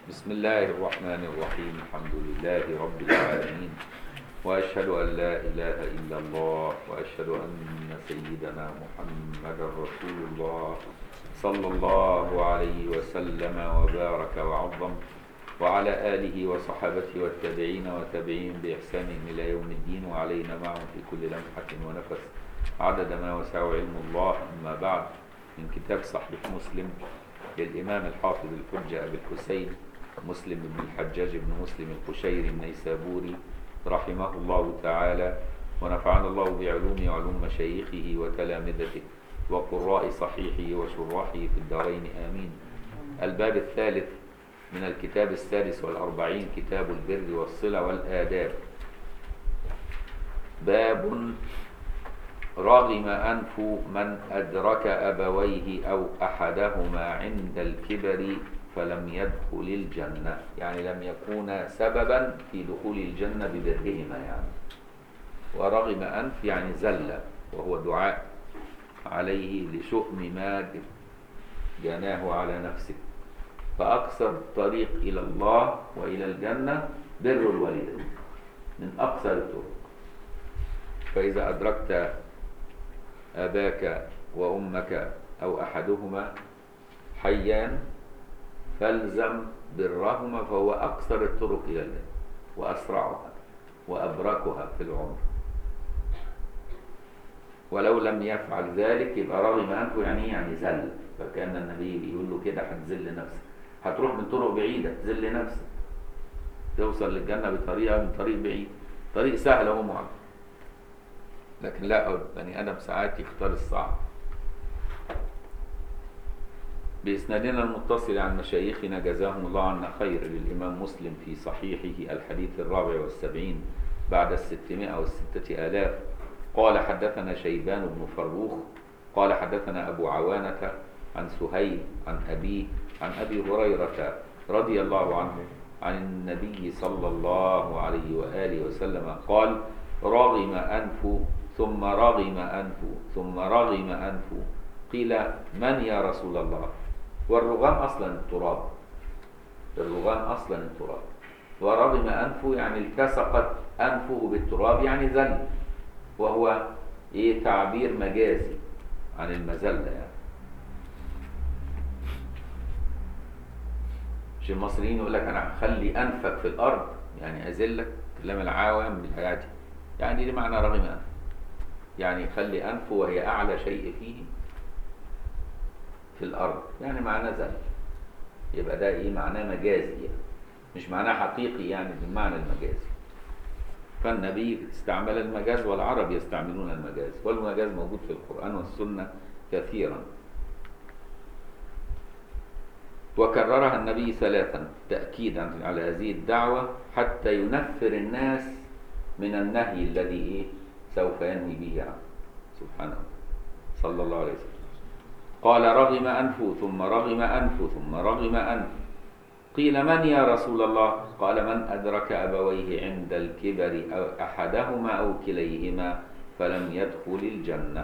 بسم الله الرحمن الرحيم الحمد لله رب العالمين وأشهد أن لا إله إلا الله وأشهد أن سيدنا محمد رسول الله صلى الله عليه وسلم وبارك وعظم وعلى آله وصحابته والتابعين وتابعين بإحسان إلى يوم الدين وعلينا معهم في كل لمحة ونفس عدد ما وسع علم الله أما بعد من كتاب صحيح مسلم للإمام الحافظ الحجة أبي الحسين مسلم بن الحجاج بن مسلم القشيري النيسابوري رحمه الله تعالى ونفعنا الله بعلوم علوم مشايخه وتلامذته وقراء صحيحه وشراحه في الدارين آمين الباب الثالث من الكتاب السادس والأربعين كتاب البر والصلة والآداب باب رغم أنف من أدرك أبويه أو أحدهما عند الكبر فلم يدخل الجنة يعني لم يكون سببا في دخول الجنة ببرهما يعني ورغم أنف يعني زل وهو دعاء عليه لشؤم ما جناه على نفسه فأقصر الطريق إلى الله وإلى الجنة بر الوالدين من أقصر الطرق فإذا أدركت أباك وأمك أو أحدهما حيان فالزم برهما فهو أقصر الطرق إلى الله وأسرعها وأبركها في العمر ولو لم يفعل ذلك يبقى رغم أنفه يعني يعني زل فكان النبي بيقول له كده هتذل نفسك هتروح من طرق بعيدة تذل نفسك توصل للجنة بطريقة من طريق بعيد طريق سهل هو معك لكن لا بني آدم ساعات يختار الصعب بإسنادنا المتصل عن مشايخنا جزاهم الله عنا خير للإمام مسلم في صحيحه الحديث الرابع والسبعين بعد الستمائة والستة آلاف قال حدثنا شيبان بن فروخ قال حدثنا أبو عوانة عن سهيل عن أبيه عن أبي هريرة رضي الله عنه عن النبي صلى الله عليه وآله وسلم قال رغم أنف ثم رغم أنف ثم رغم أنف قيل من يا رسول الله والرغام أصلا التراب الرغام أصلا التراب ورغم أنفه يعني التصقت أنفه بالتراب يعني ذل وهو إيه تعبير مجازي عن المذلة يعني مش المصريين يقول لك أنا هخلي أنفك في الأرض يعني أذلك كلام العوام بالحياة يعني دي معنى رغم أنف يعني خلي أنفه وهي أعلى شيء فيه في الأرض يعني معناه ذل يبقى ده إيه معناه مجازي يعني مش معناه حقيقي يعني بالمعنى المجازي فالنبي استعمل المجاز والعرب يستعملون المجاز والمجاز موجود في القرآن والسنة كثيرا وكررها النبي ثلاثا تأكيدا على هذه الدعوة حتى ينفر الناس من النهي الذي إيه سوف ينهي به عنه سبحانه صلى الله عليه وسلم قال رغم أنفه ثم رغم أنفه ثم رغم أنفه قيل من يا رسول الله قال من أدرك أبويه عند الكبر أو أحدهما أو كليهما فلم يدخل الجنة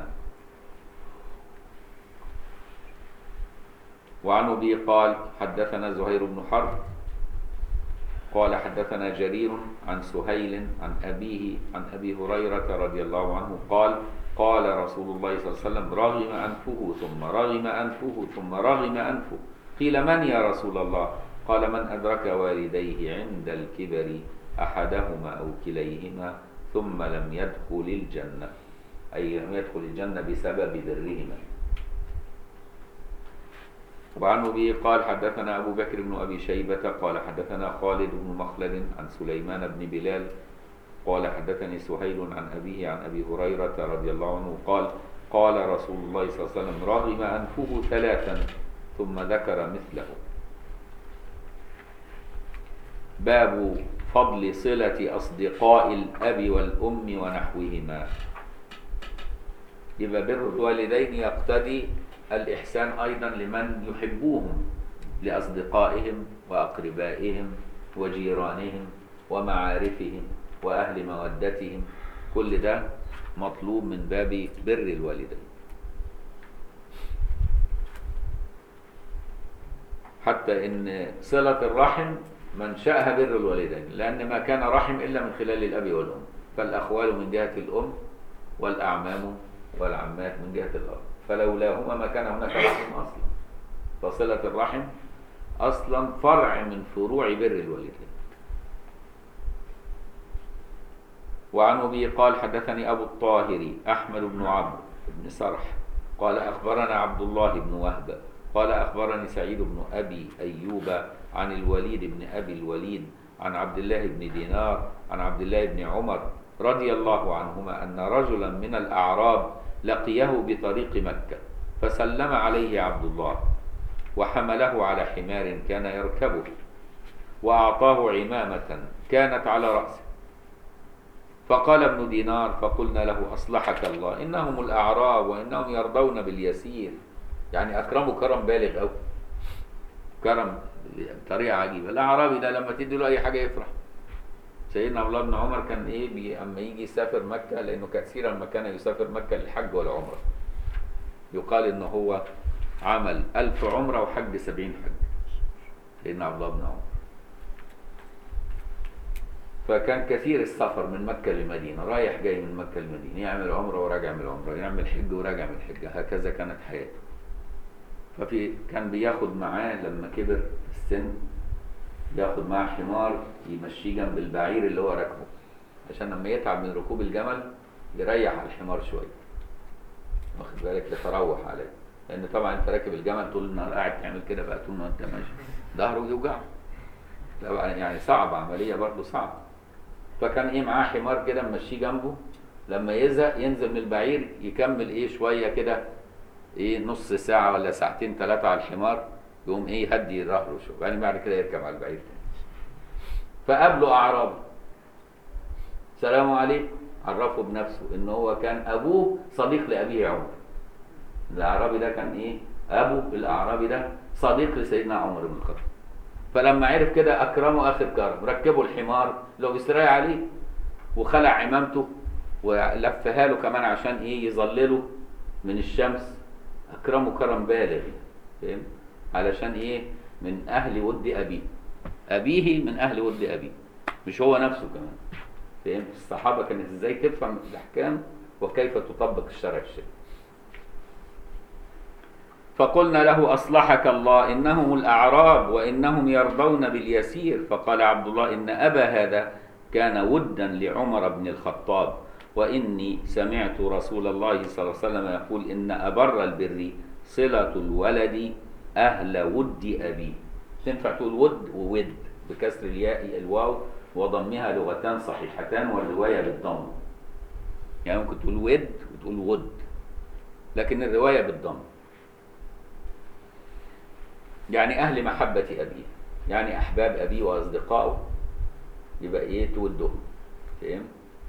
وعن أبي قال حدثنا زهير بن حرب قال حدثنا جرير عن سهيل عن أبيه عن أبي هريرة رضي الله عنه قال قال رسول الله صلى الله عليه وسلم رغم أنفه ثم رغم أنفه ثم رغم أنفه قيل من يا رسول الله قال من أدرك والديه عند الكبر أحدهما أو كليهما ثم لم يدخل الجنة أي لم يدخل الجنة بسبب برهما وعن أبي قال حدثنا أبو بكر بن أبي شيبة قال حدثنا خالد بن مخلد عن سليمان بن بلال قال حدثني سهيل عن أبيه عن أبي هريرة رضي الله عنه قال قال رسول الله صلى الله عليه وسلم رغم أنفه ثلاثا ثم ذكر مثله باب فضل صلة أصدقاء الأب والأم ونحوهما يبقى بر الوالدين يقتضي الإحسان أيضا لمن يحبوهم لأصدقائهم وأقربائهم وجيرانهم ومعارفهم وأهل مودتهم كل ده مطلوب من باب بر الوالدين حتى ان صلة الرحم منشأها بر الوالدين لأن ما كان رحم إلا من خلال الأب والأم فالأخوال من جهة الأم والأعمام والعمات من جهة الأب فلولاهما ما كان هناك رحم أصلا فصلة الرحم أصلا فرع من فروع بر الوالدين وعن أبي قال حدثني أبو الطاهر أحمد بن عمرو بن سرح قال أخبرنا عبد الله بن وهب قال أخبرني سعيد بن أبي أيوب عن الوليد بن أبي الوليد عن عبد الله بن دينار عن عبد الله بن عمر رضي الله عنهما أن رجلا من الأعراب لقيه بطريق مكة فسلم عليه عبد الله وحمله على حمار كان يركبه وأعطاه عمامة كانت على رأسه فقال ابن دينار فقلنا له أصلحك الله إنهم الأعراب وإنهم يرضون باليسير يعني أكرموا كرم بالغ أوي كرم بطريقة عجيبة الأعرابي ده لما تدي له أي حاجة يفرح سيدنا عبد الله بن عمر كان إيه بي أما يجي يسافر مكة لأنه كثيرا ما كان يسافر مكة للحج والعمرة يقال إن هو عمل ألف عمرة وحج سبعين حج سيدنا عبد الله بن عمر فكان كثير السفر من مكة للمدينة رايح جاي من مكة للمدينة يعمل عمرة وراجع من العمرة يعمل حج وراجع من الحج هكذا كانت حياته ففي كان بياخد معاه لما كبر في السن ياخد معاه حمار يمشيه جنب البعير اللي هو راكبه عشان لما يتعب من ركوب الجمل يريح على الحمار شويه واخد بالك يتروح عليه لان طبعا انت راكب الجمل طول النهار قاعد تعمل كده بقى طول ما انت ماشي ظهره يوجعه طبعا يعني صعب عمليه برضه صعب فكان ايه معاه حمار كده ممشيه جنبه لما يزهق ينزل من البعير يكمل ايه شويه كده ايه نص ساعة ولا ساعتين ثلاثة على الحمار يقوم ايه يهدي ظهره شوية يعني بعد كده يركب على البعير تاني فقابله أعرابي سلام عليكم عرفه بنفسه ان هو كان ابوه صديق لابيه عمر الاعرابي ده كان ايه ابو الاعرابي ده صديق لسيدنا عمر بن الخطاب فلما عرف كده اكرمه اخر كرم ركبه الحمار لو بيستريح عليه وخلع عمامته ولفها له كمان عشان ايه يظلله من الشمس اكرمه كرم بالغ فاهم علشان ايه من اهل ود ابيه ابيه من اهل ود ابيه مش هو نفسه كمان فهمت الصحابه كانت ازاي تفهم الاحكام وكيف تطبق الشرع الشرعي فقلنا له اصلحك الله انهم الاعراب وانهم يرضون باليسير فقال عبد الله ان ابا هذا كان ودا لعمر بن الخطاب واني سمعت رسول الله صلى الله عليه وسلم يقول ان ابر البر صله الولد اهل ود ابيه تنفع تقول ود وود بكسر الياء الواو وضمها لغتان صحيحتان والروايه بالضم يعني ممكن تقول ود وتقول ود لكن الروايه بالضم يعني اهل محبه ابيه يعني احباب ابيه واصدقائه يبقى ايه تودهم فاهم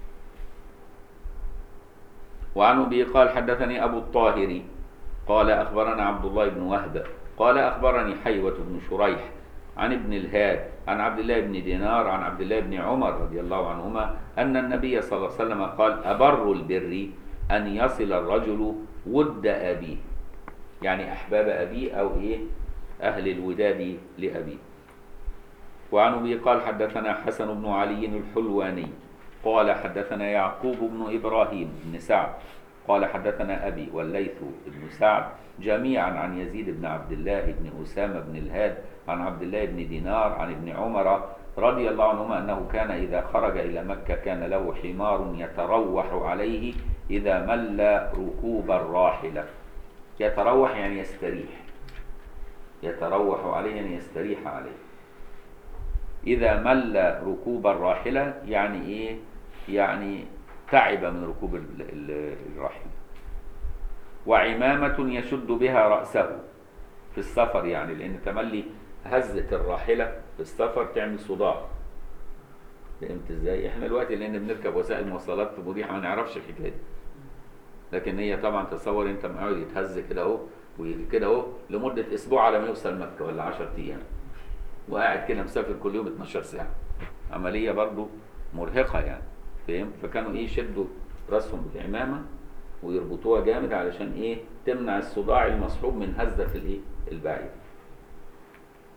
وعن ابي قال حدثني ابو الطاهر قال اخبرنا عبد الله بن وهب قال اخبرني حيوه بن شريح عن ابن الهاد عن عبد الله بن دينار عن عبد الله بن عمر رضي الله عنهما ان النبي صلى الله عليه وسلم قال ابر البر ان يصل الرجل ود ابيه يعني احباب ابيه او ايه اهل الوداد لابيه وعن ابي قال حدثنا حسن بن علي الحلواني قال حدثنا يعقوب بن ابراهيم بن سعد قال حدثنا ابي والليث بن سعد جميعا عن يزيد بن عبد الله بن اسامه بن الهاد عن عبد الله بن دينار عن ابن عمر رضي الله عنهما انه كان اذا خرج الى مكه كان له حمار يتروح عليه اذا مل ركوب الراحله يتروح يعني يستريح يتروح عليه يعني يستريح عليه إذا مل ركوب الراحلة يعني إيه؟ يعني تعب من ركوب الراحلة وعمامة يشد بها رأسه في السفر يعني لأن تملي هزة الراحلة في السفر تعمل صداع فهمت ازاي؟ احنا دلوقتي لأن بنركب وسائل مواصلات مريحة ما نعرفش الحكاية دي لكن هي طبعا تصور انت مقعد يتهز كده اهو وكده اهو لمدة أسبوع على ما يوصل مكة ولا 10 أيام وقاعد كده مسافر كل يوم 12 ساعة عملية برضو مرهقة يعني فاهم فكانوا ايه يشدوا راسهم بالعمامة ويربطوها جامد علشان ايه تمنع الصداع المصحوب من هزة الايه البعير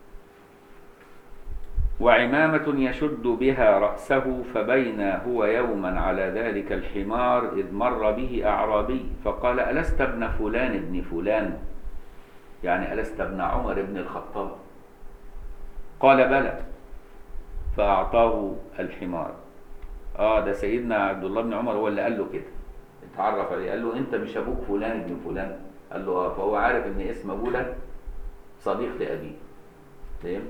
وعمامة يشد بها رأسه فبين هو يوما على ذلك الحمار إذ مر به أعرابي فقال ألست ابن فلان ابن فلان يعني ألست ابن عمر بن الخطاب قال بلى فأعطاه الحمار آه ده سيدنا عبد الله بن عمر هو اللي قال له كده اتعرف عليه قال له أنت مش أبوك فلان ابن فلان قال له آه فهو عارف إن اسم أبوه ده صديق لأبيه فهمت؟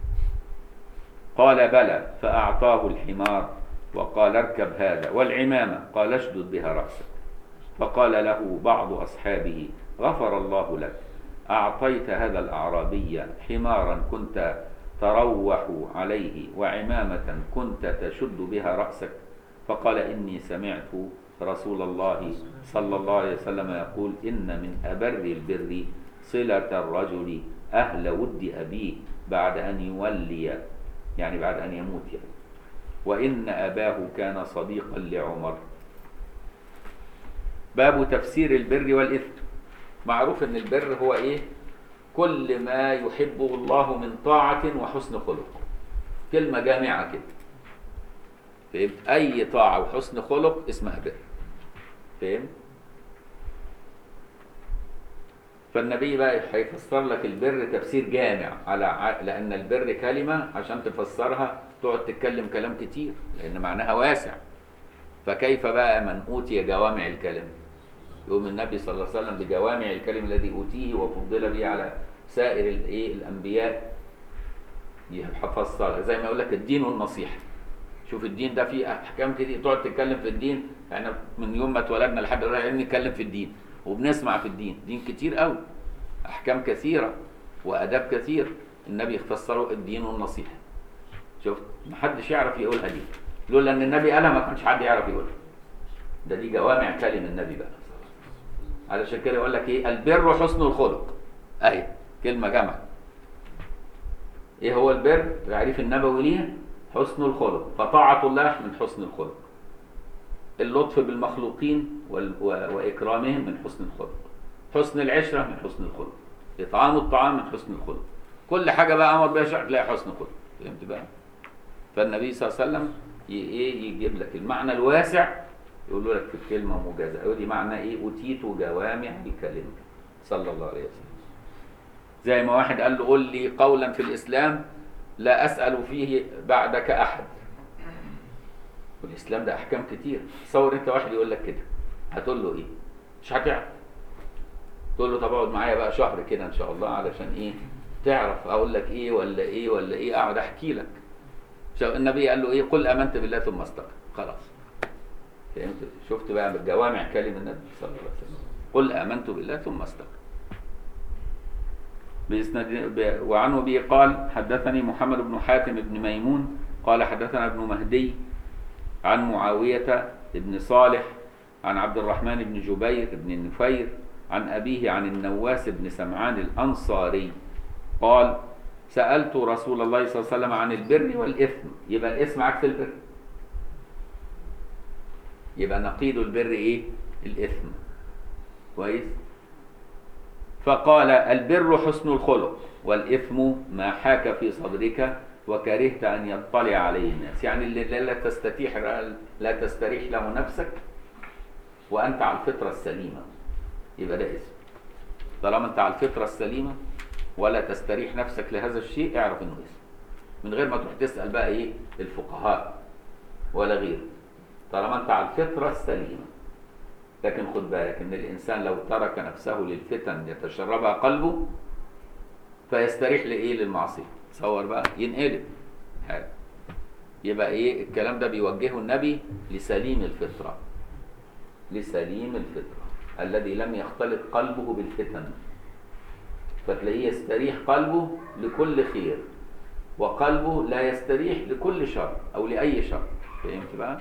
قال بلى فأعطاه الحمار وقال اركب هذا والعمامة قال اشدد بها رأسك فقال له بعض أصحابه غفر الله لك أعطيت هذا الأعرابي حمارا كنت تروح عليه وعمامة كنت تشد بها رأسك فقال إني سمعت رسول الله صلى الله عليه وسلم يقول إن من أبر البر صلة الرجل أهل ود أبيه بعد أن يولي يعني بعد أن يموت يعني وإن أباه كان صديقا لعمر باب تفسير البر والإثم معروف أن البر هو إيه كل ما يحبه الله من طاعة وحسن خلق كلمة جامعة كده فهمت أي طاعة وحسن خلق اسمها بر فهمت فالنبي بقى هيفسر لك البر تفسير جامع على ع... لأن البر كلمة عشان تفسرها تقعد تتكلم كلام كتير لأن معناها واسع فكيف بقى من أوتي جوامع الكلم يقوم النبي صلى الله عليه وسلم بجوامع الكلم الذي أوتيه وفضل به على سائر الايه الأنبياء يفسرها زي ما يقول لك الدين والنصيحة شوف الدين ده فيه أحكام كتير تقعد تتكلم في الدين يعني من يوم ما اتولدنا لحد دلوقتي نتكلم في الدين وبنسمع في الدين دين كتير قوي احكام كثيره واداب كثير النبي فسره الدين والنصيحه شفت محدش يعرف يقولها دي لولا ان النبي قالها ما كانش حد يعرف يقولها ده دي جوامع كلم النبي بقى علشان كده يقول لك ايه البر حسن الخلق اهي كلمه جمع ايه هو البر التعريف النبوي ليها حسن الخلق فطاعه الله من حسن الخلق اللطف بالمخلوقين وال... و... وإكرامهم من حسن الخلق حسن العشرة من حسن الخلق إطعام الطعام من حسن الخلق كل حاجة بقى أمر بها شرع تلاقي حسن خلق فهمت بقى فالنبي صلى الله عليه وسلم ي... إيه يجيب لك المعنى الواسع يقول لك في الكلمة موجزة ودي معنى إيه أوتيت جوامع الكلمة صلى الله عليه وسلم زي ما واحد قال له قل لي قولا في الإسلام لا أسأل فيه بعدك أحد والاسلام ده احكام كتير تصور انت واحد يقول لك كده هتقول له ايه مش هتعرف تقول له طب اقعد معايا بقى شهر كده ان شاء الله علشان ايه تعرف اقول لك ايه ولا ايه ولا ايه اقعد احكي لك النبي قال له ايه قل امنت بالله ثم استقم خلاص فهمت شفت بقى بالجوامع كلمه النبي صلى الله عليه وسلم قل امنت بالله ثم استقم بإسناد وعنه به قال حدثني محمد بن حاتم بن ميمون قال حدثنا ابن مهدي عن معاوية بن صالح عن عبد الرحمن بن جبير بن النفير عن أبيه عن النواس بن سمعان الأنصاري قال سألت رسول الله صلى الله عليه وسلم عن البر والإثم يبقى الإثم عكس البر يبقى نقيض البر إيه الإثم كويس فقال البر حسن الخلق والإثم ما حاك في صدرك وكرهت أن يطلع عليه الناس يعني اللي لا تستتيح لا تستريح له نفسك وأنت على الفطرة السليمة يبقى ده اسم طالما أنت على الفطرة السليمة ولا تستريح نفسك لهذا الشيء اعرف إنه اسم من غير ما تروح تسأل بقى إيه الفقهاء ولا غيره طالما أنت على الفطرة السليمة لكن خد بالك إن الإنسان لو ترك نفسه للفتن يتشربها قلبه فيستريح لإيه للمعصية تصور بقى ينقلب حاجة يبقى ايه الكلام ده بيوجهه النبي لسليم الفطرة لسليم الفطرة الذي لم يختلط قلبه بالفتن فتلاقيه يستريح قلبه لكل خير وقلبه لا يستريح لكل شر او لاي شر فهمت بقى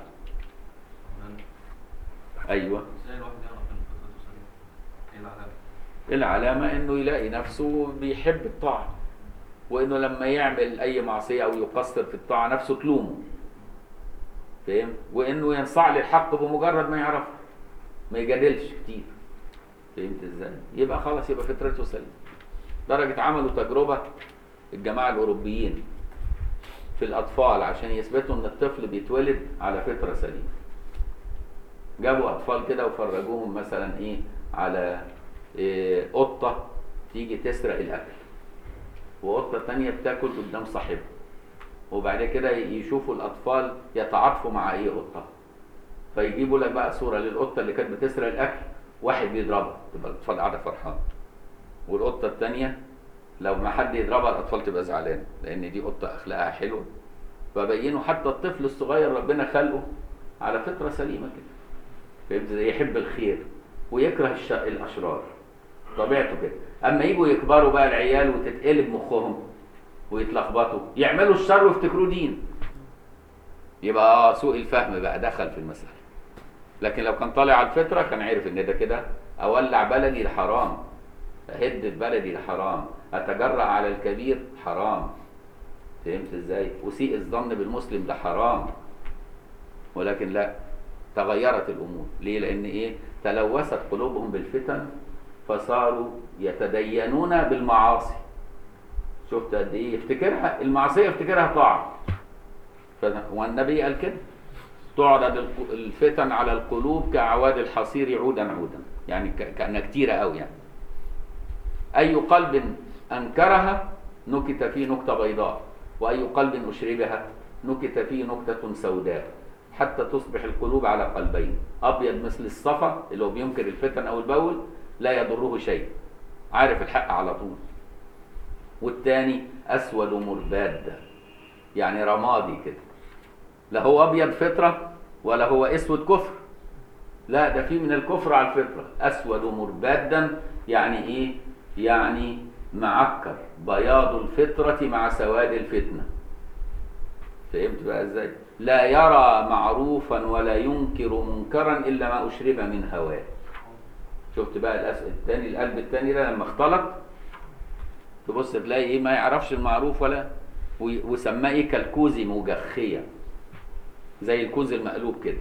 ايوه ازاي الواحد يعرف ان فطرته سليمه؟ ايه العلامه؟ العلامة انه يلاقي نفسه بيحب الطاعة وانه لما يعمل اي معصية او يقصر في الطاعة نفسه تلومه فاهم وانه ينصاع للحق بمجرد ما يعرفه ما يجادلش كتير فهمت ازاي يبقى خلاص يبقى فطرته سليمة درجة عملوا تجربة الجماعة الاوروبيين في الاطفال عشان يثبتوا ان الطفل بيتولد على فطره سليمه جابوا اطفال كده وفرجوهم مثلا ايه على إيه قطه تيجي تسرق الاكل وقطه تانية بتاكل قدام صاحبها وبعد كده يشوفوا الاطفال يتعاطفوا مع اي قطه فيجيبوا لك بقى صوره للقطه اللي كانت بتسرق الاكل واحد بيضربها تبقى الاطفال قاعده فرحانه والقطه الثانيه لو ما حد يضربها الاطفال تبقى زعلانه لان دي قطه اخلاقها حلوه فبينوا حتى الطفل الصغير ربنا خلقه على فطره سليمه كده فهمت ازاي؟ يحب الخير ويكره الش... الاشرار طبيعته كده اما يجوا يكبروا بقى العيال وتتقلب مخهم ويتلخبطوا يعملوا الشر ويفتكروه دين يبقى اه سوء الفهم بقى دخل في المسألة لكن لو كان طالع على الفطرة كان عرف ان ده كده اولع بلدي الحرام اهد بلدي الحرام اتجرأ على الكبير حرام فهمت ازاي اسيء الظن بالمسلم ده حرام ولكن لا تغيرت الامور ليه لان ايه تلوثت قلوبهم بالفتن فصاروا يتدينون بالمعاصي شفت قد ايه يفتكرها المعصيه يفتكرها طاعه ف- والنبي قال كده تعرض الق- الفتن على القلوب كأعواد الحصير عودا عودا يعني ك- كأنها كتيرة قوي يعني أي قلب أنكرها نكت فيه نكتة بيضاء وأي قلب أشربها نكت فيه نكتة سوداء حتى تصبح القلوب على قلبين أبيض مثل الصفا اللي هو بينكر الفتن أو البول لا يضره شيء عارف الحق على طول والتاني أسود مرباد يعني رمادي كده لا هو ابيض فطره ولا هو اسود كفر لا ده في من الكفر على الفطره اسود مربادا يعني ايه يعني معكر بياض الفطره مع سواد الفتنه فهمت بقى ازاي لا يرى معروفا ولا ينكر منكرا الا ما اشرب من هواه شفت بقى الأس... التاني القلب التاني ده لما اختلط تبص تلاقي ايه ما يعرفش المعروف ولا وي- وسماه ايه كالكوزي مجخيه زي الكوز المقلوب كده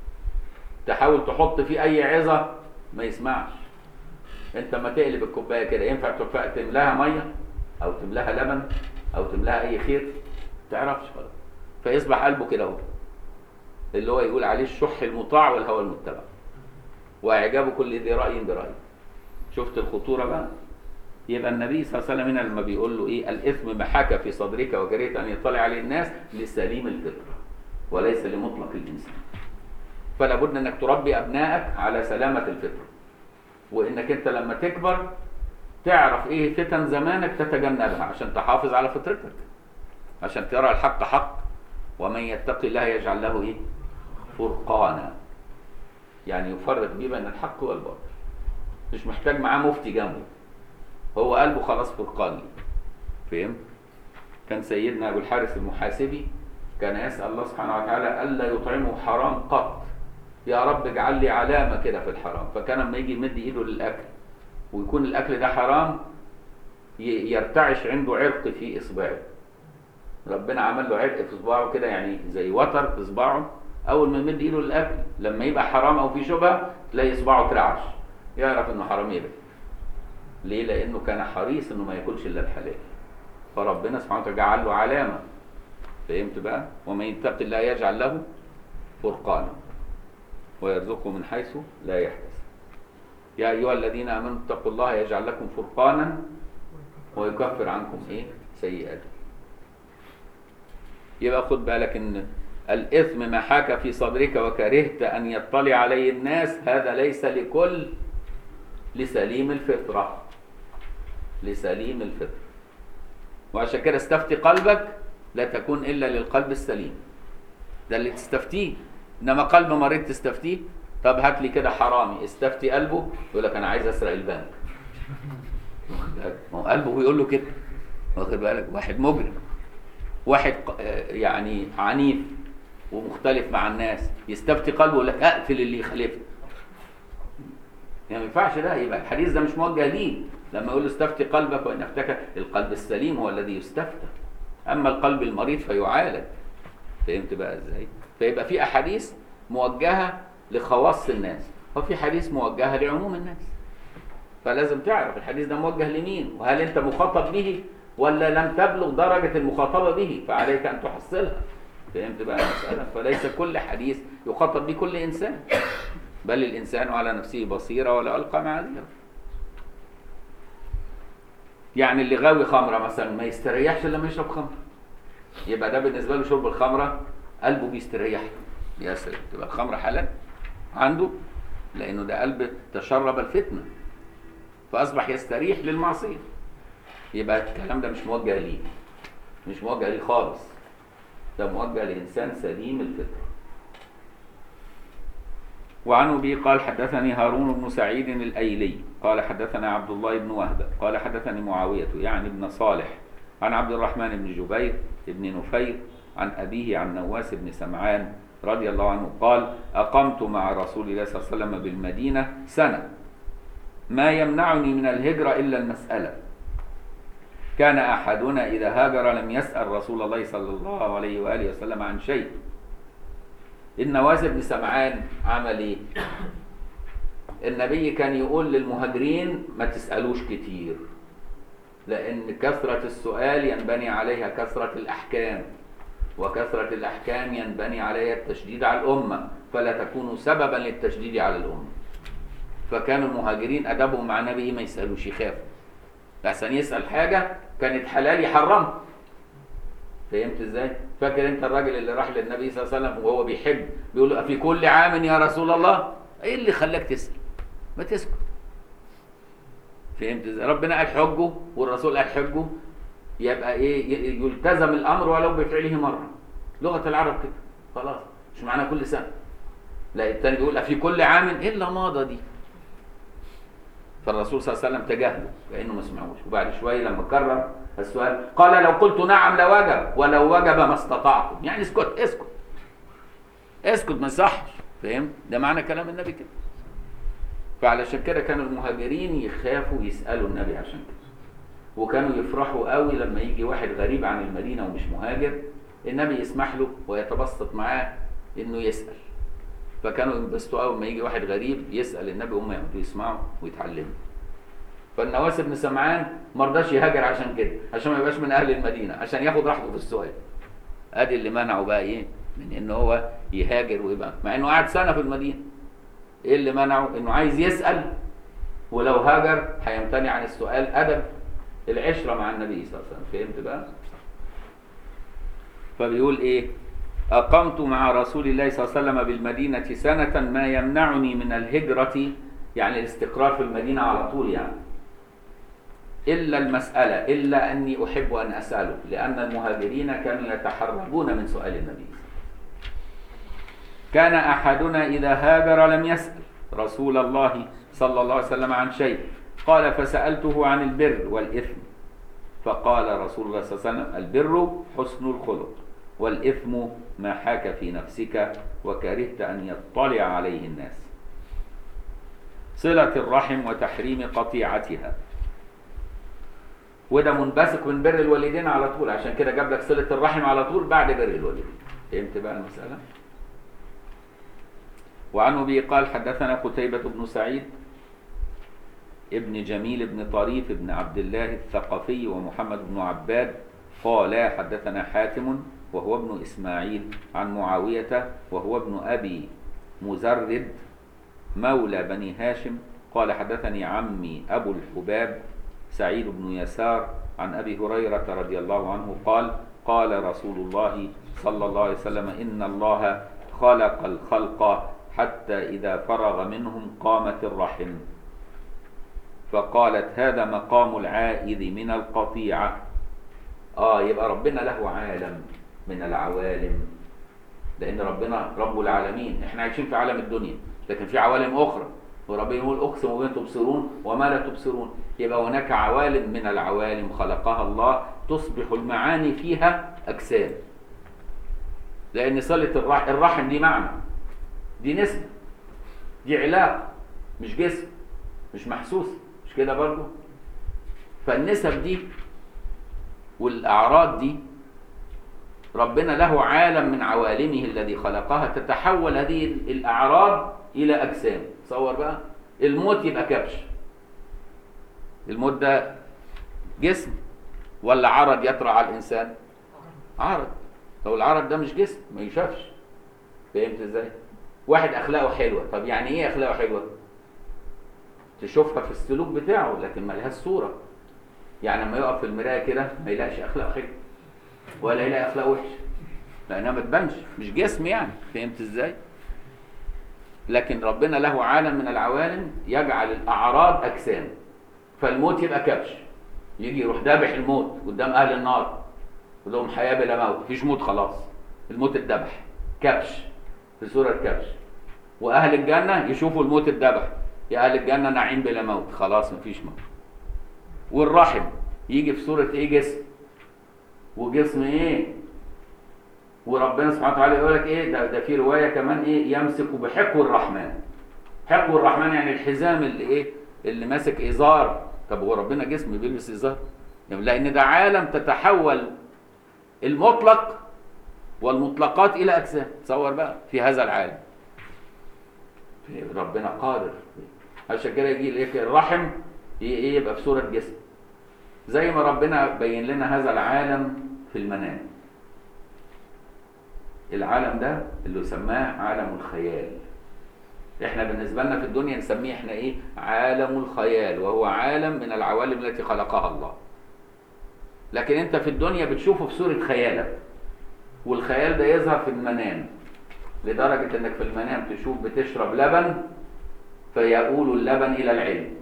تحاول تحط فيه اي عظه ما يسمعش انت ما تقلب الكوبايه كده ينفع تف- تملاها ميه او تملاها لبن او تملاها اي خير تعرفش خلاص فيصبح قلبه كده اهو اللي هو يقول عليه الشح المطاع والهوى المتبع واعجاب كل ذي راي براي شفت الخطوره بقى يبقى النبي صلى الله عليه وسلم هنا لما بيقول له ايه الاثم ما حكى في صدرك وكرهت ان يطلع عليه الناس لسليم الفطره وليس لمطلق الانسان فلا بد انك تربي ابنائك على سلامه الفطره وانك انت لما تكبر تعرف ايه فتن زمانك تتجنبها عشان تحافظ على فطرتك عشان ترى الحق حق ومن يتقي الله يجعل له ايه فرقانا يعني يفرق بيه بين الحق والباطل مش محتاج معاه مفتي جنبه هو قلبه خلاص فرقان ليه. فهمت كان سيدنا ابو الحارث المحاسبي كان يسال الله سبحانه وتعالى الا يطعمه حرام قط يا رب اجعل لي علامه كده في الحرام فكان لما يجي يمد ايده للاكل ويكون الاكل ده حرام ي- يرتعش عنده عرق في اصبعه ربنا عمل له عرق في صباعه كده يعني زي وتر في صباعه اول ما يمد ايده للاكل لما يبقى حرام او في شبهه تلاقي صباعه اترعش يعرف انه حرام يبقى ليه لانه كان حريص انه ما ياكلش الا الحلال فربنا سبحانه وتعالى جعل له علامه فهمت بقى ومن يتق الله يجعل له فرقانا ويرزقه من حيث لا يحتسب يا ايها الذين امنوا اتقوا الله يجعل لكم فرقانا ويكفر عنكم ايه سيئاتكم يبقى خد بالك ان الاثم ما حاك في صدرك وكرهت ان يطلع عليه الناس هذا ليس لكل لسليم الفطره لسليم الفطره وعشان كده استفتي قلبك لا تكون الا للقلب السليم ده اللي تستفتيه انما قلب مريض تستفتيه طب هات لي كده حرامي استفتي قلبه يقول لك انا عايز اسرق البنك واخد بالك؟ ما هو قلبه بيقول له كده واخد بالك واحد مجرم واحد ق- آه يعني عنيف ومختلف مع الناس يستفتي قلبه يقول لك اقتل اللي يخالفني يعني ما ينفعش ده يبقى الحديث ده مش موجه ليه لما يقول له استفتي قلبك وان افتك القلب السليم هو الذي يستفتى اما القلب المريض فيعالج فهمت بقى ازاي فيبقى في احاديث موجهه لخواص الناس وفي حديث موجهه لعموم الناس فلازم تعرف الحديث ده موجه لمين وهل انت مخاطب به ولا لم تبلغ درجة المخاطبة به فعليك أن تحصلها فهمت بقى المسألة فليس كل حديث يخاطب به كل إنسان بل الإنسان على نفسه بصيرة ولا ألقى معاذيره يعني اللي غاوي خمرة مثلا ما يستريحش إلا لما يشرب خمرة يبقى ده بالنسبة له شرب الخمرة قلبه بيستريح يا سلام تبقى الخمرة حلال عنده لأنه ده قلب تشرب الفتنة فأصبح يستريح للمعصية يبقى الكلام ده مش موجه ليه مش موجه ليه خالص ده موجه لإنسان سليم الفطرة وعن أبي قال حدثني هارون بن سعيد الأيلي قال حدثنا عبد الله بن وهب قال حدثني معاوية يعني ابن صالح عن عبد الرحمن بن جبير بن نفير عن أبيه عن نواس بن سمعان رضي الله عنه قال أقمت مع رسول الله صلى الله عليه وسلم بالمدينة سنة ما يمنعني من الهجرة إلا المسألة كان أحدنا إذا هاجر لم يسأل رسول الله صلى الله عليه وآله وسلم عن شيء النواس بن سمعان عمل ايه النبي كان يقول للمهاجرين ما تسألوش كتير لأن كثرة السؤال ينبني عليها كثرة الأحكام وكثرة الأحكام ينبني عليها التشديد على الأمة فلا تكونوا سببا للتشديد على الأمة فكانوا المهاجرين أدبهم مع النبي ما يسألوش يخافوا لحسن يسأل حاجة كانت حلال يحرمها فهمت ازاي؟ فاكر انت الراجل اللي راح للنبي صلى الله عليه وسلم وهو بيحب بيقول له في كل عام يا رسول الله ايه اللي خلاك تسأل؟ ما تسكت فهمت ازاي؟ ربنا قال حجه والرسول قال حجه يبقى ايه يلتزم الامر ولو بفعله مره لغه العرب كده خلاص مش معنى كل سنه لا التاني بيقول في كل عام الا ماضى دي فالرسول صلى الله عليه وسلم تجاهله كانه ما سمعوش وبعد شويه لما كرر السؤال قال لو قلت نعم لوجب ولو وجب ما استطعتم يعني اسكت اسكت اسكت ما يصحش فهمت ده معنى كلام النبي كده فعلشان كده كانوا المهاجرين يخافوا يسالوا النبي عشان كده وكانوا يفرحوا قوي لما يجي واحد غريب عن المدينه ومش مهاجر النبي يسمح له ويتبسط معاه انه يسال فكانوا ينبسطوا قوي لما يجي واحد غريب يسال النبي هم يقعدوا يسمعوا ويتعلموا فالنواس بن سمعان ما رضاش يهاجر عشان كده عشان ما يبقاش من اهل المدينه عشان ياخد راحته في السؤال ادي اللي منعه بقى ايه من ان هو يهاجر ويبقى مع انه قعد سنه في المدينه ايه اللي منعه انه عايز يسال ولو هاجر هيمتنع عن السؤال ادب العشره مع النبي صلى الله عليه وسلم فهمت بقى فبيقول ايه اقمت مع رسول الله صلى الله عليه وسلم بالمدينه سنه ما يمنعني من الهجره يعني الاستقرار في المدينه على طول يعني إلا المسألة إلا أني أحب أن أسأله لأن المهاجرين كانوا يتحرجون من سؤال النبي كان أحدنا إذا هاجر لم يسأل رسول الله صلى الله عليه وسلم عن شيء قال فسألته عن البر والإثم فقال رسول الله صلى الله عليه وسلم البر حسن الخلق والإثم ما حاك في نفسك وكرهت أن يطلع عليه الناس صلة الرحم وتحريم قطيعتها وده منبثق من بر الوالدين على طول عشان كده جاب لك صله الرحم على طول بعد بر الوالدين فهمت بقى المساله وعن ابي قال حدثنا قتيبة بن سعيد ابن جميل بن طريف بن عبد الله الثقفي ومحمد بن عباد قالا حدثنا حاتم وهو ابن اسماعيل عن معاوية وهو ابن ابي مزرد مولى بني هاشم قال حدثني عمي ابو الحباب سعيد بن يسار عن ابي هريره رضي الله عنه قال قال رسول الله صلى الله عليه وسلم ان الله خلق الخلق حتى اذا فرغ منهم قامت الرحم فقالت هذا مقام العائذ من القطيعه اه يبقى ربنا له عالم من العوالم لان ربنا رب العالمين احنا عايشين في عالم الدنيا لكن في عوالم اخرى وربنا يقول اقسم بما تبصرون وما لا تبصرون يبقى هناك عوالم من العوالم خلقها الله تصبح المعاني فيها اجسام لان صله الرحم الرحم دي معنى دي نسبه دي علاقه مش جسم مش محسوس مش كده برضه فالنسب دي والاعراض دي ربنا له عالم من عوالمه الذي خلقها تتحول هذه الاعراض الى اجسام تصور بقى الموت يبقى كبش الموت ده جسم ولا عرض يطرأ على الانسان عرض لو العرض ده مش جسم ما يشافش فهمت ازاي واحد اخلاقه حلوه طب يعني ايه اخلاقه حلوه تشوفها في السلوك بتاعه لكن ما لهاش صوره يعني لما يقف في المرايه كده ما يلاقيش اخلاقه حلوه ولا يلاقي اخلاق وحشه لانها ما تبانش مش جسم يعني فهمت ازاي لكن ربنا له عالم من العوالم يجعل الاعراض اجسام فالموت يبقى كبش يجي يروح ذابح الموت قدام اهل النار يقول لهم حياه بلا موت مفيش موت خلاص الموت اتذبح كبش في صوره كبش واهل الجنه يشوفوا الموت اتذبح يا اهل الجنه نعيم بلا موت خلاص مفيش موت والرحم يجي في صوره ايه جسم وجسم ايه وربنا سبحانه وتعالى يقول لك ايه ده, ده في روايه كمان ايه يمسك بحكو الرحمن حكو الرحمن يعني الحزام اللي ايه اللي ماسك ازار طب هو ربنا جسم بيلبس ازار يعني لان ده عالم تتحول المطلق والمطلقات الى اجسام تصور بقى في هذا العالم ربنا قادر عشان كده يجي لك الرحم ايه يبقى في صوره جسم زي ما ربنا بين لنا هذا العالم في المنام العالم ده اللي سماه عالم الخيال احنا بالنسبة لنا في الدنيا نسميه احنا ايه عالم الخيال وهو عالم من العوالم التي خلقها الله لكن انت في الدنيا بتشوفه في صورة خيالك والخيال ده يظهر في المنام لدرجة انك في المنام تشوف بتشرب لبن فيقول اللبن الى العلم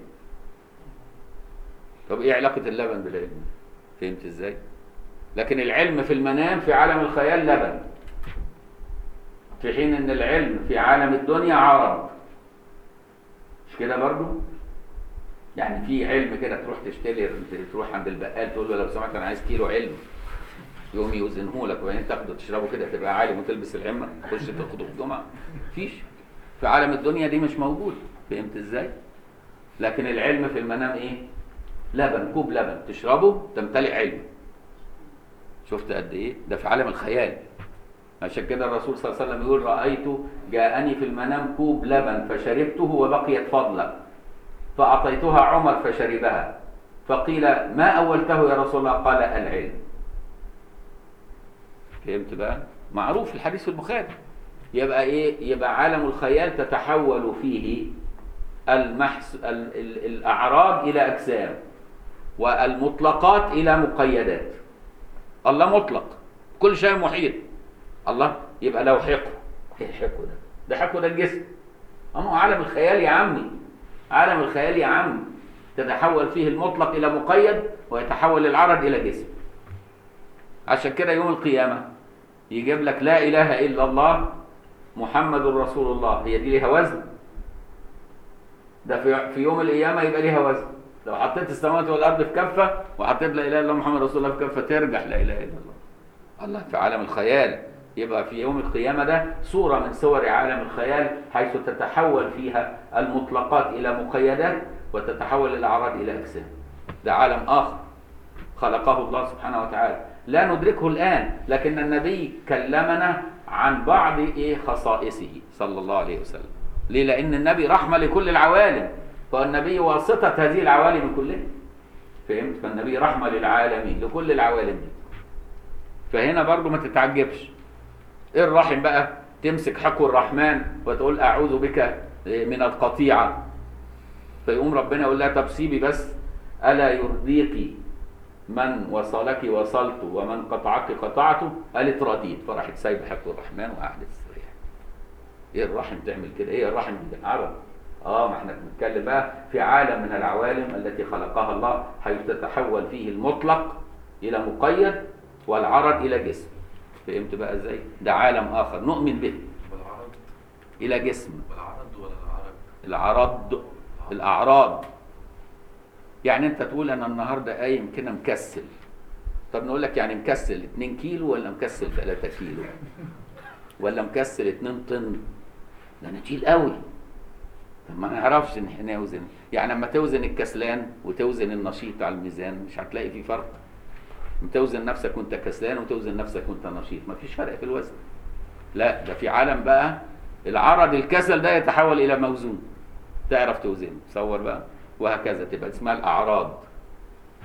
طب ايه علاقة اللبن بالعلم فهمت ازاي لكن العلم في المنام في عالم الخيال لبن في حين ان العلم في عالم الدنيا عرض مش كده برضو يعني في علم كده تروح تشتري تروح عند البقال تقول له لو سمحت انا عايز كيلو علم يقوم يوزنه لك وبعدين تاخده تشربه كده تبقى عالم وتلبس العمه تخش تاخده في الجمعه مفيش في عالم الدنيا دي مش موجود فهمت ازاي لكن العلم في المنام ايه لبن كوب لبن تشربه تمتلئ علم شفت قد ايه ده في عالم الخيال عشان كده الرسول صلى الله عليه وسلم يقول رأيت جاءني في المنام كوب لبن فشربته وبقيت فضلا فأعطيتها عمر فشربها فقيل ما أولته يا رسول الله قال العلم فهمت بقى معروف الحديث في البخاري يبقى ايه يبقى عالم الخيال تتحول فيه المحس ال... ال... الاعراض الى اجسام والمطلقات الى مقيدات الله مطلق كل شيء محيط الله يبقى له حقه ايه الحقه ده ده حقه ده الجسم اما هو عالم الخيال يا عمي عالم الخيال يا عم تتحول فيه المطلق الى مقيد ويتحول العرض الى جسم عشان كده يوم القيامه يجيب لك لا اله الا الله محمد رسول الله هي دي ليها وزن ده في في يوم القيامه يبقى ليها وزن لو حطيت السماوات والارض في كفه وحطيت لا اله الا الله محمد رسول الله في كفه ترجع لا اله الا الله الله في عالم الخيال يبقى في يوم القيامة ده صورة من صور عالم الخيال حيث تتحول فيها المطلقات إلى مقيدات وتتحول الأعراض إلى أجسام ده عالم آخر خلقه الله سبحانه وتعالى لا ندركه الآن لكن النبي كلمنا عن بعض إيه خصائصه صلى الله عليه وسلم ليه لأن النبي رحمة لكل العوالم فالنبي واسطة هذه العوالم كلها فهمت فالنبي رحمة للعالمين لكل العوالم دي فهنا برضو ما تتعجبش ايه الرحم بقى تمسك حكو الرحمن وتقول اعوذ بك من القطيعه فيقوم ربنا يقول لها طب سيبي بس الا يرضيك من وصلك وصلت ومن قطعك قطعته قالت رديت فراحت سايبه حكو الرحمن وقعدت تستريح ايه الرحم تعمل كده ايه الرحم عرض اه ما احنا بنتكلم بقى في عالم من العوالم التي خلقها الله حيث تتحول فيه المطلق الى مقيد والعرض الى جسم فهمت بقى ازاي ده عالم اخر نؤمن به والعرض الى جسم والعرض ولا العرب العرض الاعراض يعني انت تقول انا النهارده قايم كده مكسل طب نقول لك يعني مكسل 2 كيلو ولا مكسل 3 كيلو ولا مكسل 2 طن ده انا تقيل قوي طب ما نعرفش ان احنا نوزن يعني لما توزن الكسلان وتوزن النشيط على الميزان مش هتلاقي في فرق توزن نفسك وانت كسلان وتوزن نفسك وانت نشيط مفيش فرق في الوزن لا ده في عالم بقى العرض الكسل ده يتحول الى موزون تعرف توزنه تصور بقى وهكذا تبقى اسمها الاعراض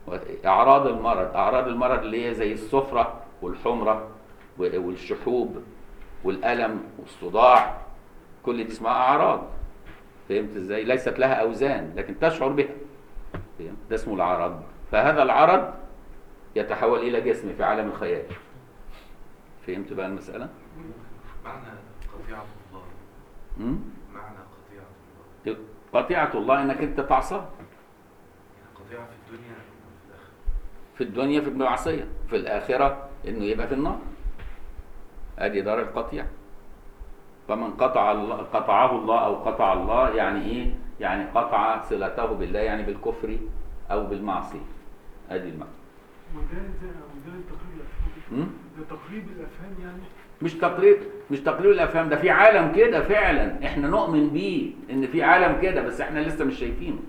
اعراض المرض اعراض المرض اللي هي زي الصفرة والحمرة و- والشحوب والالم والصداع كل دي اسمها اعراض فهمت ازاي ليست لها اوزان لكن تشعر بها فهمت؟ ده اسمه العرض فهذا العرض يتحول الى جسم في عالم الخيال فهمت بقى المساله معنى قطيعة الله امم معنى قطيعة الله قطيعه الله انك انت تعصاه يعني قطيعة في الدنيا وفي الآخرة في الدنيا في المعصيه في الاخره انه يبقى في النار ادي دار القطيع فمن قطع الله قطعه الله او قطع الله يعني ايه يعني قطع صلته بالله يعني بالكفر او بالمعصيه ادي المعنى وده زي وده تقريب الافهام مم؟ ده تقريب الافهام يعني مش تقريب مش تقريب الافهام ده في عالم كده فعلا احنا نؤمن بيه ان في عالم كده بس احنا لسه مش شايفينه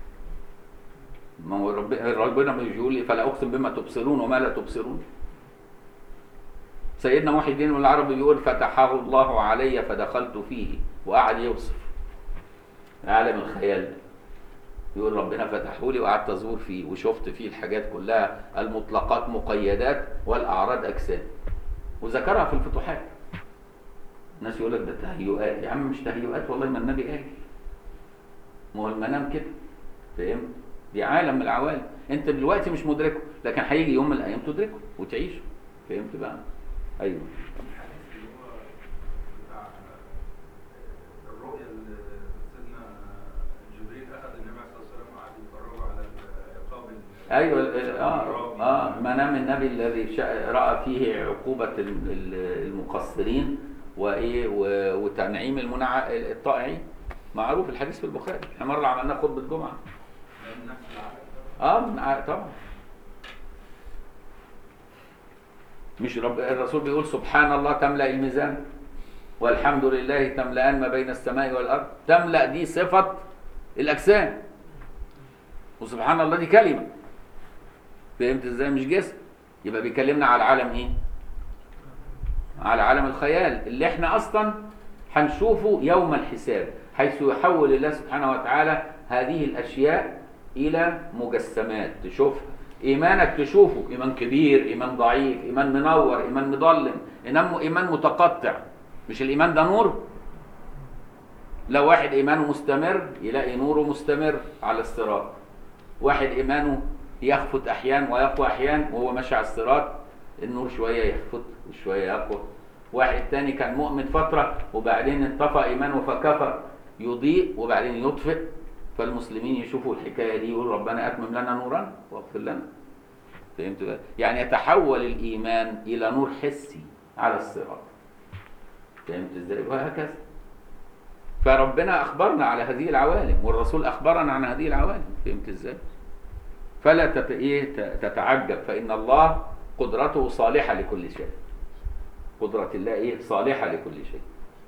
ما هو رب- ربنا بيقول لي فلا اقسم بما تبصرون وما لا تبصرون سيدنا محي الدين العربي بيقول فتحه الله علي فدخلت فيه وقعد يوصف عالم الخيال ده يقول ربنا فتحه لي وقعدت ازور فيه وشفت فيه الحاجات كلها المطلقات مقيدات والاعراض اجسام وذكرها في الفتوحات الناس يقول لك ده تهيؤات يا عم مش تهيؤات والله ما النبي قال ما هو المنام كده فهمت دي عالم من العوالم انت دلوقتي مش مدركه لكن هيجي يوم من الايام تدركه وتعيشه فهمت بقى ايوه الحديث اللي هو بتاع الرؤيا اللي سيدنا جبريل أخذ النبي عليه الصلاة والسلام وقعد يفرجه على عقاب ال- ايوه ال- ال- اه الأعرابي. اه منام النبي الذي شا- راى فيه عقوبه ال- ال- المقصرين وايه و- وتنعيم المنع الطائعين معروف الحديث في البخاري احنا مره عملنا خطبه جمعه من نفس العالم اه من ع- طبعا مش رب الرسول بيقول سبحان الله تملا الميزان والحمد لله تملأان ما بين السماء والارض تملا دي صفه الاجسام وسبحان الله دي كلمه فهمت ازاي مش جسم يبقى بيكلمنا على عالم ايه على عالم الخيال اللي احنا اصلا هنشوفه يوم الحساب حيث يحول الله سبحانه وتعالى هذه الاشياء الى مجسمات تشوفها ايمانك تشوفه ايمان كبير ايمان ضعيف ايمان منور ايمان مضلم ايمان ايمان متقطع مش الايمان ده نور لو واحد ايمانه مستمر يلاقي نوره مستمر على الصراط واحد ايمانه يخفت احيان ويقوى احيان وهو ماشي على الصراط النور شويه يخفت وشويه يقوى واحد تاني كان مؤمن فتره وبعدين انطفى ايمانه فكفر يضيء وبعدين يطفئ فالمسلمين يشوفوا الحكايه دي يقول ربنا اتمم لنا نورنا واغفر لنا فهمت بقى؟ يعني يتحول الايمان الى نور حسي على الصراط فهمت ازاي وهكذا فربنا اخبرنا على هذه العوالم والرسول اخبرنا عن هذه العوالم فهمت ازاي فلا تت... إيه ت- تتعجب فان الله قدرته صالحه لكل شيء قدره الله ايه صالحه لكل شيء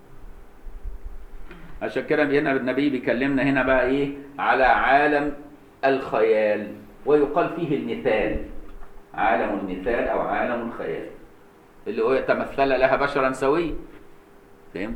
عشان كده هنا النبي بيكلمنا هنا بقى ايه على عالم الخيال ويقال فيه المثال عالم المثال او عالم الخيال اللي هو يتمثل لها بشرا سويا فهمت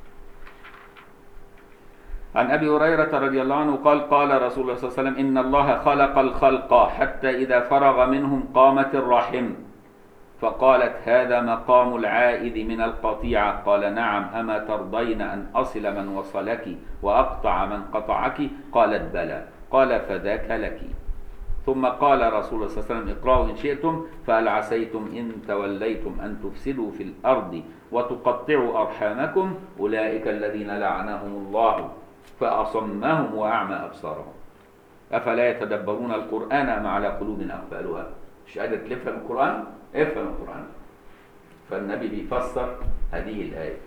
عن ابي هريره رضي الله عنه قال قال رسول الله صلى الله عليه وسلم ان الله خلق الخلق حتى اذا فرغ منهم قامت الرحم فقالت هذا مقام العائد من القطيعه قال نعم اما ترضين ان اصل من وصلك واقطع من قطعك قالت بلى قال فذاك لك ثم قال رسول الله صلى الله عليه وسلم اقرأوا إن شئتم فهل عسيتم إن توليتم أن تفسدوا في الأرض وتقطعوا أرحامكم أولئك الذين لعنهم الله فأصمهم وأعمى أبصارهم أفلا يتدبرون القرآن أم على قلوب أقفالها مش قادر تفهم القرآن افهم القرآن فالنبي بيفسر هذه الآية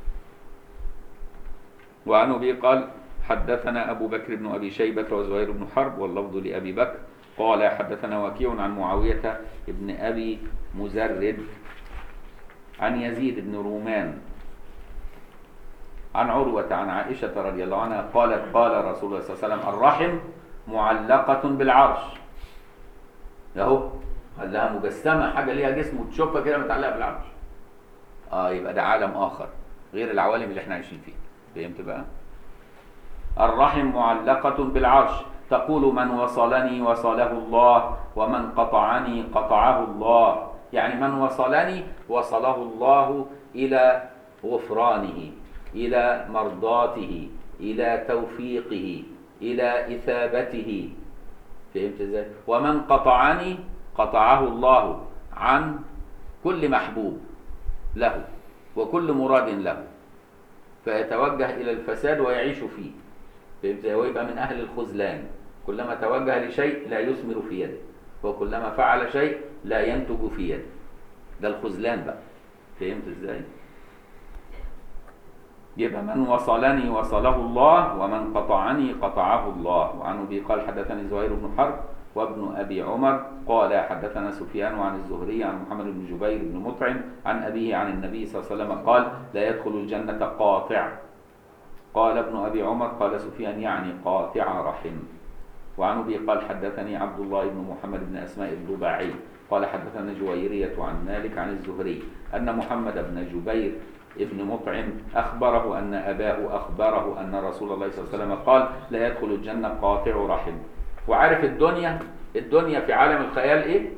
وعن أبي قال حدثنا أبو بكر بن أبي شيبة وزهير بن حرب واللفظ لأبي بكر قال حدثنا وكيع عن معاوية بن أبي مزرد عن يزيد بن رومان عن عروة عن عائشة رضي الله عنها قالت قال رسول الله صلى الله عليه وسلم الرحم معلقة بالعرش اهو قال لها مجسمة حاجة ليها جسم وتشوفها كده متعلقة بالعرش اه يبقى ده عالم آخر غير العوالم اللي احنا عايشين فيها فهمت بقى؟ الرحم معلقة بالعرش تقول من وصلني وصله الله ومن قطعني قطعه الله يعني من وصلني وصله الله إلى غفرانه إلى مرضاته إلى توفيقه إلى إثابته فهمت ازاي؟ ومن قطعني قطعه الله عن كل محبوب له وكل مراد له فيتوجه إلى الفساد ويعيش فيه فهمت ازاي؟ ويبقى من أهل الخذلان كلما توجه لشيء لا يثمر في يده وكلما فعل شيء لا ينتج في يده ده الخذلان بقى فهمت ازاي؟ يبقى من وصلني وصله الله ومن قطعني قطعه الله وعن ابي قال حدثني زهير بن حرب وابن ابي عمر قال حدثنا سفيان عن الزهري عن محمد بن جبير بن مطعم عن ابيه عن النبي صلى الله عليه وسلم قال لا يدخل الجنه قاطع قال ابن ابي عمر قال سفيان يعني قاطع رحم وعن ابي قال حدثني عبد الله بن محمد بن اسماء الضباعي قال حدثنا جويرية عن مالك عن الزهري أن محمد بن جبير ابن مطعم أخبره أن أباه أخبره أن رسول الله صلى الله عليه وسلم قال لا يدخل الجنة قاطع رحم وعارف الدنيا الدنيا في عالم الخيال إيه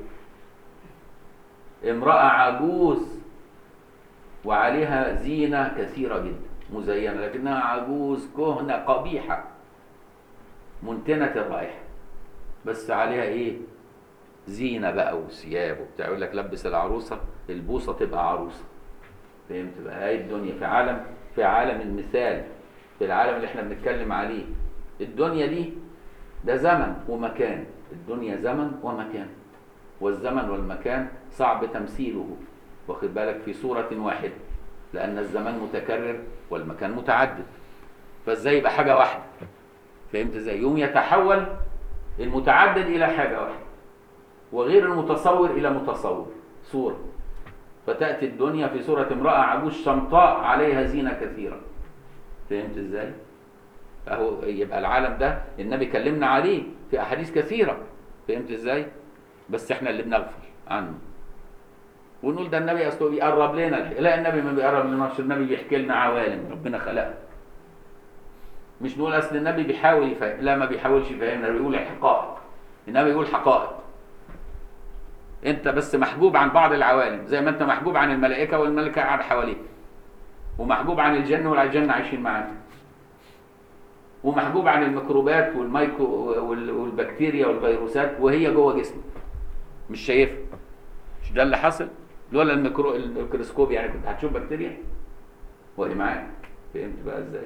امرأة عجوز وعليها زينة كثيرة جدا مزينة لكنها عجوز كهنة قبيحة منتنة الرائحة بس عليها إيه زينة بقى وثياب وبتاع يقول لك لبس العروسة البوسة تبقى عروسة فهمت بقى هاي الدنيا في عالم في عالم المثال في العالم اللي احنا بنتكلم عليه الدنيا دي ده زمن ومكان الدنيا زمن ومكان والزمن والمكان صعب تمثيله واخد بالك في صورة واحدة لأن الزمان متكرر والمكان متعدد فازاي يبقى حاجة واحدة فهمت ازاي يوم يتحول المتعدد إلى حاجة واحدة وغير المتصور إلى متصور صورة فتأتي الدنيا في صورة امرأة عجوز شمطاء عليها زينة كثيرة فهمت ازاي؟ أهو يبقى العالم ده النبي كلمنا عليه في أحاديث كثيرة فهمت ازاي؟ بس احنا اللي بنغفل عنه ونقول ده النبي اصله بيقرب لنا لا النبي ما بيقرب لناش النبي بيحكي لنا عوالم ربنا خلقها مش نقول اصل النبي بيحاول يفهم لا ما بيحاولش يفهمنا بيقول حقائق النبي بيقول حقائق انت بس محبوب عن بعض العوالم زي ما انت محبوب عن الملائكه والملائكه قاعده حواليك ومحبوب عن الجن والجن عايشين معاك ومحبوب عن الميكروبات والمايكرو وال- والبكتيريا والفيروسات وهي جوه جسمك مش شايفها مش ده اللي حصل لولا الميكرو الميكروسكوب يعني كنت هتشوف بكتيريا وهي معاك فهمت بقى ازاي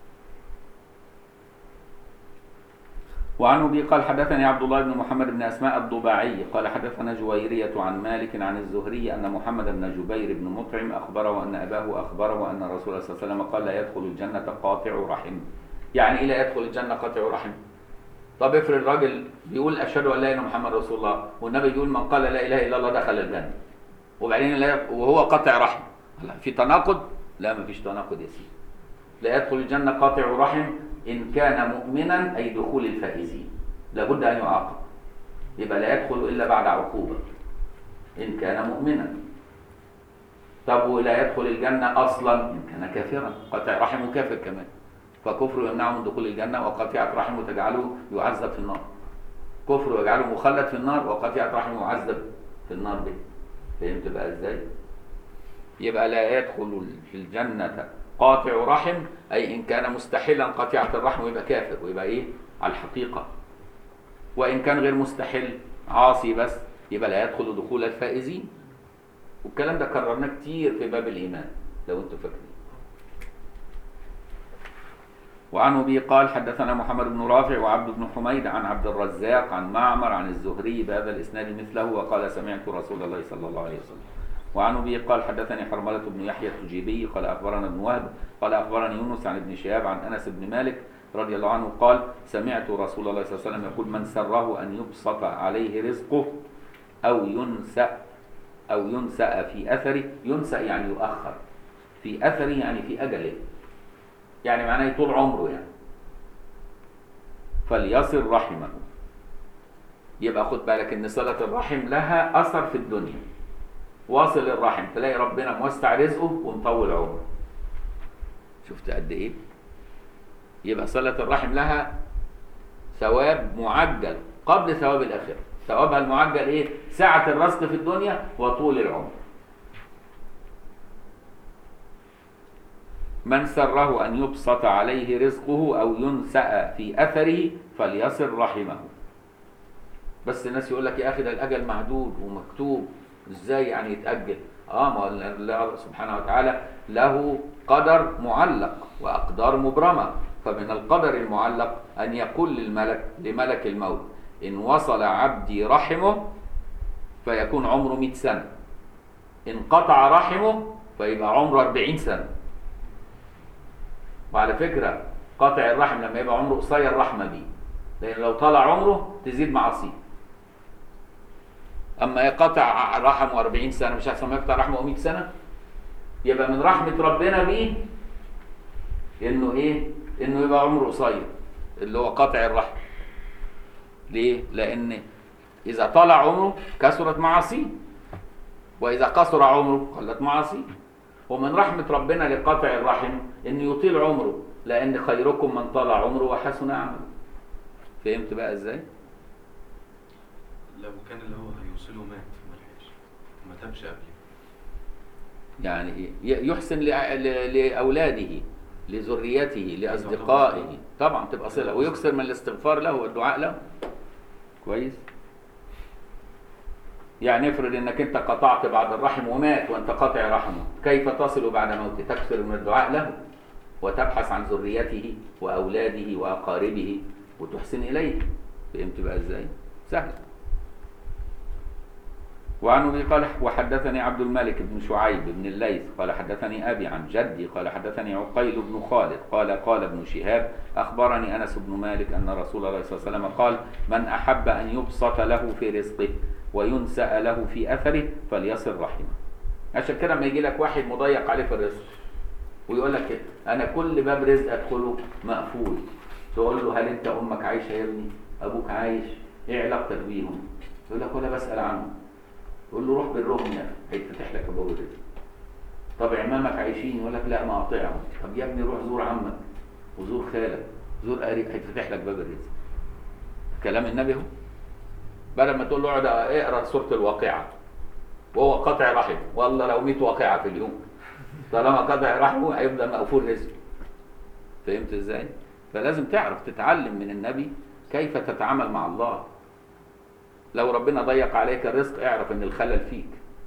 وعن ابي قال حدثني عبد الله بن محمد بن اسماء الضباعي قال حدثنا جويرية عن مالك عن الزهري ان محمد بن جبير بن مطعم اخبره ان اباه اخبره ان الرسول صلى الله عليه وسلم قال لا يدخل الجنة قاطع رحم يعني ايه لا يدخل الجنة قاطع رحم طب افرض الراجل بيقول اشهد ان لا اله الا محمد رسول الله والنبي بيقول من قال لا اله الا الله دخل الجنة وبعدين لا وهو قاطع رحم هلا في تناقض لا ما فيش تناقض يا سيدي لا يدخل الجنة قاطع رحم إن كان مؤمنا أي دخول الفائزين لابد أن يعاقب يبقى لا يدخل إلا بعد عقوبة إن كان مؤمنا طب ولا يدخل الجنة أصلا إن كان كافرا قاطع رحم وكافر كمان فكفر يمنعه من دخول الجنة وقاطعة رحم تجعله يعذب في النار كفر ويجعله مخلد في النار وقاطعة رحم يعذب في النار به فهمت بقى ازاي؟ يبقى لا يدخل في الجنة قاطع رحم أي إن كان مستحلا قاطعة الرحم ويبقى كافر ويبقى إيه؟ على الحقيقة وإن كان غير مستحل عاصي بس يبقى لا يدخل دخول الفائزين والكلام ده كررناه كتير في باب الإيمان لو أنتم فاكرين وعن أبي قال حدثنا محمد بن رافع وعبد بن حميد عن عبد الرزاق عن معمر عن الزهري بهذا الإسناد مثله وقال سمعت رسول الله صلى الله عليه وسلم وعن ابي قال حدثني حرملة بن يحيى التجيبي قال اخبرنا ابن وهب قال اخبرني يونس عن ابن شهاب عن انس بن مالك رضي الله عنه قال سمعت رسول الله صلى الله عليه وسلم يقول من سره ان يبسط عليه رزقه او ينسأ او ينسأ في اثره ينسأ يعني يؤخر في اثره يعني في اجله يعني معناه طول عمره يعني فليصل رحمه يبقى خد بالك ان صلة الرحم لها اثر في الدنيا واصل الرحم تلاقي ربنا موسع رزقه ومطول عمره شفت قد ايه يبقى صلة الرحم لها ثواب معجل قبل ثواب الآخرة ثوابها المعجل إيه؟ سعة الرزق في الدنيا وطول العمر من سره أن يبسط عليه رزقه أو ينسأ في أثره فليصل رحمه بس الناس يقول لك يا أخي ده الأجل معدود ومكتوب إزاي يعني يتأجل آه ما هو الله سبحانه وتعالى له قدر معلق وأقدار مبرمة فمن القدر المعلق أن يقول للملك لملك الموت إن وصل عبدي رحمه فيكون عمره 100 سنة إن قطع رحمه فيبقى عمره 40 سنة وعلى فكرة قاطع الرحم لما يبقى عمره قصير رحمة بيه لأن لو طال عمره تزيد معاصيه أما يقطع رحمه 40 سنة مش أحسن ما يقطع رحمه 100 سنة يبقى من رحمة ربنا بيه إنه إيه؟ إنه يبقى عمره قصير اللي هو قاطع الرحم ليه؟ لأن إذا طال عمره كثرت معاصيه وإذا قصر عمره قلت معاصيه ومن رحمة ربنا لقاطع الرحم إن يطيل عمره لأن خيركم من طال عمره وحسن عمله فهمت بقى إزاي؟ لو كان اللي هو هيوصله مات ما لحقش ما تابش قبلي يعني إيه؟ يحسن لأ- ل- لأولاده لذريته لأصدقائه طبعا تبقى صلة ويكثر من الاستغفار له والدعاء له كويس يعني افرض انك انت قطعت بعد الرحم ومات وانت قاطع رحمه كيف تصل بعد موته تكثر من الدعاء له وتبحث عن ذريته واولاده واقاربه وتحسن اليه فهمت بقى ازاي سهل وعن ابي قال وحدثني عبد الملك بن شعيب بن الليث قال حدثني ابي عن جدي قال حدثني عقيل بن خالد قال قال ابن شهاب اخبرني انس بن مالك ان رسول الله صلى الله عليه وسلم قال من احب ان يبسط له في رزقه وينسأ له في اثره فليصل رحمه عشان كده لما يجي لك واحد مضيق عليه في الرزق ويقول لك كده انا كل باب رزق ادخله مقفول تقول له هل انت امك عايشه يا ابني ابوك عايش ايه علاقتك بيهم يقول لك ولا بسال عنه يقول له روح بالرغم يا اخي هيتفتح لك ابواب الرزق طب عمامك عايشين يقول لك لا ما قاطعهم طب يا ابني روح زور عمك وزور خالك زور قريب هيتفتح لك باب الرزق كلام النبي اهو بدل ما تقول له اقعد اقرا سوره الواقعه وهو قاطع رحم والله لو 100 واقعه في اليوم طالما قاطع رحمه هيفضل مقفول رزق فهمت ازاي؟ فلازم تعرف تتعلم من النبي كيف تتعامل مع الله لو ربنا ضيق عليك الرزق اعرف ان الخلل فيك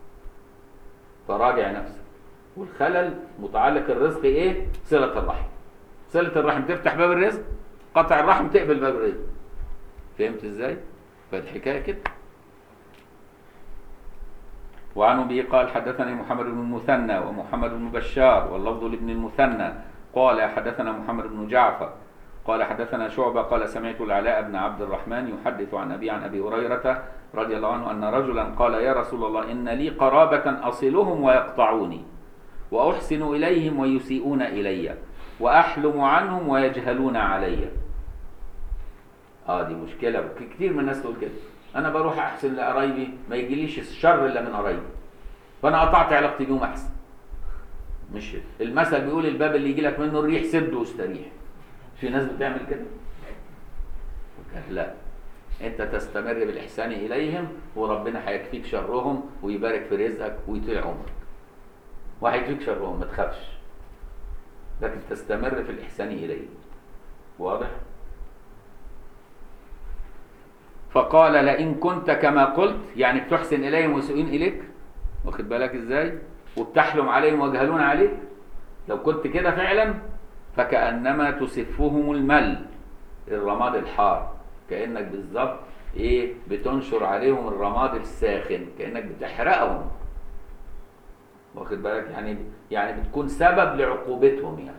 فراجع نفسك والخلل متعلق الرزق ايه صلة الرحم صلة الرحم تفتح باب الرزق قطع الرحم تقبل باب الرزق فهمت ازاي فالحكاية كده وعن ابي قال حدثني محمد بن المثنى ومحمد بن بشار واللفظ لابن المثنى قال حدثنا محمد بن جعفر قال حدثنا شعبة قال سمعت العلاء بن عبد الرحمن يحدث عن أبي عن أبي هريرة رضي الله عنه أن رجلا قال يا رسول الله إن لي قرابة أصلهم ويقطعوني وأحسن إليهم ويسيئون إلي وأحلم عنهم ويجهلون علي آه دي مشكلة كتير من الناس تقول كده أنا بروح أحسن لقرايبي ما يجيليش الشر إلا من قرايبي فأنا قطعت علاقتي بيهم أحسن مش المثل بيقول الباب اللي يجي لك منه الريح سده واستريح في ناس بتعمل كده لا انت تستمر بالاحسان اليهم وربنا هيكفيك شرهم ويبارك في رزقك ويطيع عمرك وهيكفيك شرهم ما تخافش لكن تستمر في الاحسان اليهم واضح فقال لئن كنت كما قلت يعني بتحسن اليهم ويسيئون اليك واخد بالك ازاي وبتحلم عليهم ويجهلون عليك لو كنت كده فعلا فكأنما تسفهم المل الرماد الحار كأنك بالظبط ايه بتنشر عليهم الرماد الساخن كأنك بتحرقهم واخد بالك يعني يعني بتكون سبب لعقوبتهم يعني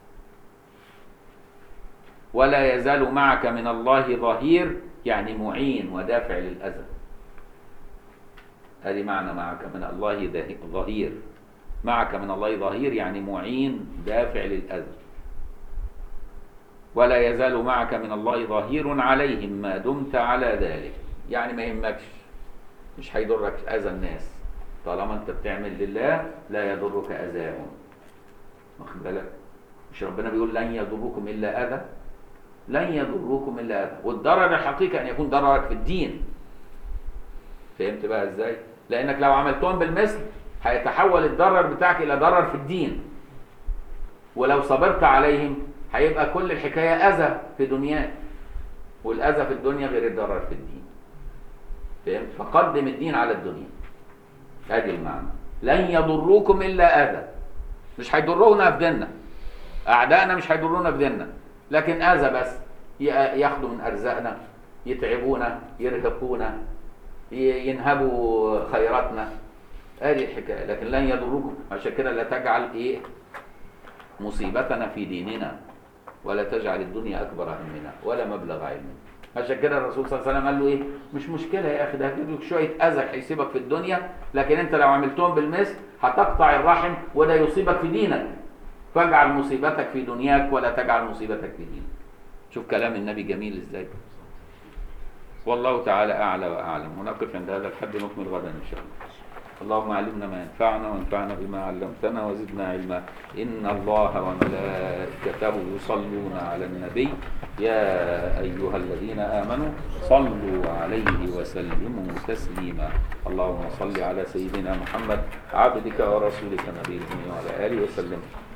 ولا يزال معك من الله ظهير يعني معين ودافع للأذى هذه معنى معك من الله ظهير معك من الله ظهير يعني معين دافع للأذى ولا يزال معك من الله ظهير عليهم ما دمت على ذلك يعني ما يهمكش مش هيضرك اذى الناس طالما انت بتعمل لله لا يضرك اذاهم واخد بالك مش ربنا بيقول لن يضركم الا اذى لن يضروكم الا اذى والضرر الحقيقي ان يكون ضررك في الدين فهمت بقى ازاي لانك لو عملتهم بالمثل هيتحول الضرر بتاعك الى ضرر في الدين ولو صبرت عليهم هيبقى كل الحكايه اذى في دنياك والاذى في الدنيا غير الضرر في الدين فهمت فقدم الدين على الدنيا ادي المعنى لن يضروكم الا اذى مش هيضرونا في ديننا اعدائنا مش هيضرونا في ديننا لكن اذى بس ي- ياخدوا من ارزاقنا يتعبونا يرهقونا ي- ينهبوا خيراتنا ادي الحكايه لكن لن يضروكم عشان كده لا تجعل ايه مصيبتنا في ديننا ولا تجعل الدنيا اكبر همنا ولا مبلغ علمنا عشان كده الرسول صلى الله عليه وسلم قال له ايه مش مشكله يا اخي ده هجيب لك شويه اذى هيسيبك في الدنيا لكن انت لو عملتهم بالمثل هتقطع الرحم وده يصيبك في دينك فاجعل مصيبتك في دنياك ولا تجعل مصيبتك في دينك شوف كلام النبي جميل ازاي والله تعالى اعلى واعلم ونقف عند هذا الحد نكمل غدا ان شاء الله اللهم علمنا ما ينفعنا وانفعنا بما علمتنا وزدنا علما إن الله وملائكته يصلون على النبي يا أيها الذين آمنوا صلوا عليه وسلموا تسليما اللهم صل على سيدنا محمد عبدك ورسولك نبي الأمي وعلى آله وسلم